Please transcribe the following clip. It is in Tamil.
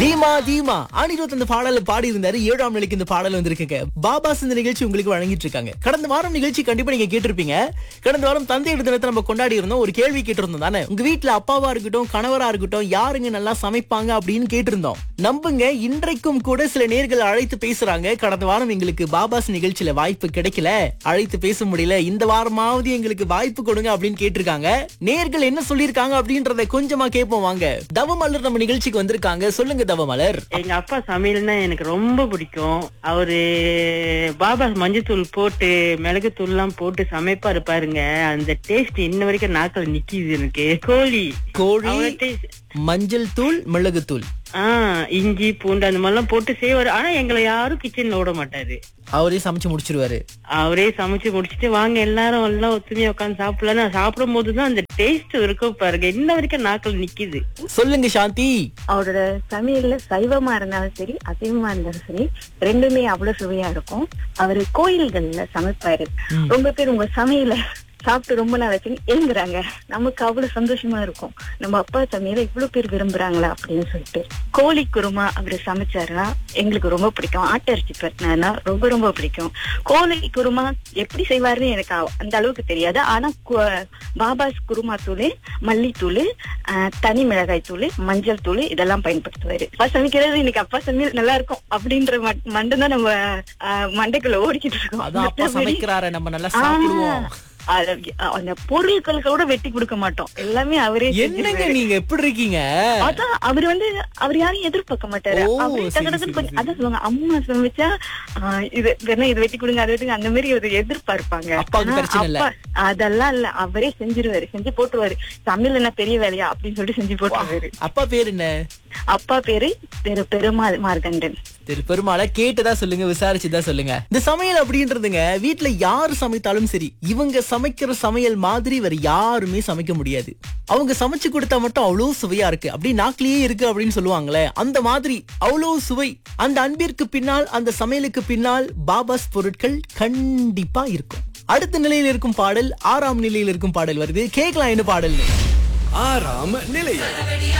தீமா தீமா அனிருத் அந்த பாடல பாடி இருந்தாரு ஏழாம் நிலைக்கு இந்த பாடல் வந்திருக்குங்க பாபாஸ் இந்த நிகழ்ச்சி உங்களுக்கு வழங்கிட்டு இருக்காங்க கடந்த வாரம் நிகழ்ச்சி கண்டிப்பா நீங்க கேட்டிருப்பீங்க கடந்த வாரம் தந்தையர் தினத்தை நம்ம கொண்டாடி இருந்தோம் ஒரு கேள்வி கேட்டிருந்தோம் தானே உங்க வீட்ல அப்பாவா இருக்கட்டும் கணவரா இருக்கட்டும் யாருங்க நல்லா சமைப்பாங்க அப்படின்னு கேட்டிருந்தோம் நம்புங்க இன்றைக்கும் கூட சில நேர்கள் அழைத்து பேசுறாங்க கடந்த வாரம் எங்களுக்கு பாபாஸ் நிகழ்ச்சியில வாய்ப்பு கிடைக்கல அழைத்து பேச முடியல இந்த வாரமாவது எங்களுக்கு வாய்ப்பு கொடுங்க அப்படின்னு கேட்டிருக்காங்க நேர்கள் என்ன சொல்லியிருக்காங்க அப்படின்றத கொஞ்சமா கேட்போம் வாங்க தவமலர் நம்ம நிகழ்ச்சிக்கு வந்திருக்காங்க சொல்லுங்க தவமலர் எங்க அப்பா சமையல்னா எனக்கு ரொம்ப பிடிக்கும் அவரு பாபா மஞ்சத்தூள் போட்டு மிளகுத்தூள் எல்லாம் போட்டு சமைப்பாரு பாருங்க அந்த டேஸ்ட் இன்ன வரைக்கும் நாக்கில் நிக்கிது எனக்கு கோழி கோழி அவரோட taste- மஞ்சள் தூள் மிளகுத்தூள் ஆஹ் இஞ்சி பூண்டு அந்த மாதிரிலாம் போட்டு செய்வாரு ஆனா எங்களை யாரும் கிச்சன்ல விட மாட்டாரு அவரே சமைச்சு முடிச்சிருவாரு அவரே சமைச்சு முடிச்சிட்டு வாங்க எல்லாரும் எல்லாம் ஒத்துமையா உட்காந்து சாப்பிடலாம் சாப்பிடும் போதுதான் அந்த டேஸ்ட் இருக்கும் பாருங்க இன்ன வரைக்கும் நாக்கில் நிக்கிது சொல்லுங்க சாந்தி அவரோட சமையல்ல சைவமா இருந்தாலும் சரி அசைவமா இருந்தாலும் சரி ரெண்டுமே அவ்வளவு சுவையா இருக்கும் அவரு கோயில்கள்ல சமைப்பாரு ரொம்ப பேர் உங்க சமையல சாப்பிட்டு ரொம்ப நாள் வச்சு ஏங்குறாங்க நமக்கு அவ்வளவு சந்தோஷமா இருக்கும் நம்ம அப்பா சமையல இவ்வளவு பேர் விரும்புறாங்களா அப்படின்னு சொல்லிட்டு கோழி குருமா அவரு சமைச்சாருன்னா எங்களுக்கு ரொம்ப பிடிக்கும் ஆட்டரிசி பட்டினா ரொம்ப ரொம்ப பிடிக்கும் கோழி குருமா எப்படி செய்வாருன்னு எனக்கு அவ- அந்த அளவுக்கு தெரியாது ஆனா கு- பாபாஸ் குருமா தூள் மல்லித்தூள் ஆஹ், தனி மிளகாய் தூள் மஞ்சள் தூள் இதெல்லாம் பயன்படுத்துவாரு அப்பா சமைக்கிறது இன்னைக்கு அப்பா சமையல் நல்லா இருக்கும் அப்படின்ற மட்டும் தான் நம்ம ஆஹ், மண்டைக்குள்ள ஓடிக்கிட்டு இருக்கோம் அதான் அப்பா மத்தபடி- சமைக்கிறாரு நம்ம நல்லா ஆ, சாப்பிடுவோம் அது- அந்த பொருட்கள் கூட வெட்டி கொடுக்க மாட்டோம் எல்லாமே அவரே என்னங்க செஞ்சிருவாரு. நீங்க எப்படி இருக்கீங்க அதான் அவர் வந்து அவர் யாரையும் எதிர்பார்க்க மாட்டாரு ஓ, அவரே சரி, டக்கு டக்குன்னு சரி, கொஞ்சம் சரி. அதான் சொல்லுவாங்க அம்மா சமைச்சா ஆஹ், இது வேணா இது வெட்டி கொடுங்க அது வெட்டுங்க அந்த மாதிரி ஒரு எதிர்பார்ப்பாங்க அப்பாவுக்கு ஆனா, பிரச்சனை இல்ல. அப்பா அதெல்லாம் இல்ல அவரே செஞ்சிருவாரு செஞ்சு போட்டுருவாரு சமையல் என்ன பெரிய வேலையா அப்படின்னு சொல்லிட்டு செஞ்சு போட்டுருவாரு அப்பா பேர் என்ன அப்பா பேரு திரு பெருமாள் மார்கண்டன் திரு பெருமாளை கேட்டுதான் சொல்லுங்க விசாரிச்சுதான் சொல்லுங்க இந்த சமையல் அப்படின்றதுங்க வீட்ல யார் சமைத்தாலும் சரி இவங்க சமைக்கிற சமையல் மாதிரி வேற யாருமே சமைக்க முடியாது அவங்க சமைச்சு கொடுத்தா மட்டும் அவ்வளவு சுவையா இருக்கு அப்படி நாக்கிலேயே இருக்கு அப்படின்னு சொல்லுவாங்களே அந்த மாதிரி அவ்வளவு சுவை அந்த அன்பிற்கு பின்னால் அந்த சமையலுக்கு பின்னால் பாபாஸ் பொருட்கள் கண்டிப்பா இருக்கும் அடுத்த நிலையில் இருக்கும் பாடல் ஆறாம் நிலையில் இருக்கும் பாடல் வருது கேட்கலாம் என்ன பாடல்னு ஆறாம் நிலையம்